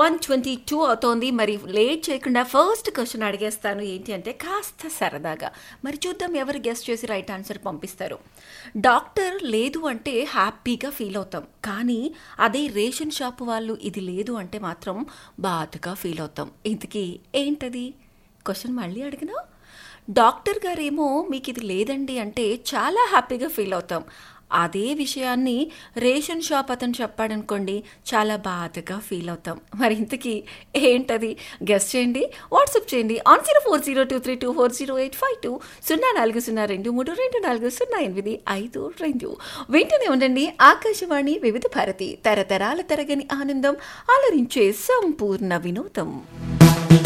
one twenty two అవుతోంది మరి late చేయకుండా ఫస్ట్ క్వశ్చన్ అడిగేస్తాను ఏంటి అంటే కాస్త సరదాగా మరి చూద్దాం ఎవరు గెస్ట్ చేసి రైట్ ఆన్సర్ పంపిస్తారు డాక్టర్ లేదు అంటే హ్యాపీగా ఫీల్ అవుతాం కానీ అదే రేషన్ షాప్ వాళ్ళు ఇది లేదు అంటే మాత్రం బాధగా ఫీల్ అవుతాం ఇంతకీ ఏంటది క్వశ్చన్ మళ్ళీ అడిగినా డాక్టర్ గారేమో మీకు ఇది లేదండి అంటే చాలా హ్యాపీగా ఫీల్ అవుతాం అదే విషయాన్ని రేషన్ షాప్ అతను చెప్పాడనుకోండి చాలా బాధగా ఫీల్ అవుతాం మరి ఇంతకీ ఏంటది గెస్ట్ చేయండి వాట్సాప్ చేయండి on zero four zero two three two four zero eight five two సున్నా నాలుగు సున్నా రెండు మూడు రెండు నాలుగు సున్నా ఎనిమిది ఐదు రెండు వింటూనే ఉండండి ఆకాశవాణి వివిధ భారతి తరతరాల తరగని ఆనందం అలరించే సంపూర్ణ వినోదం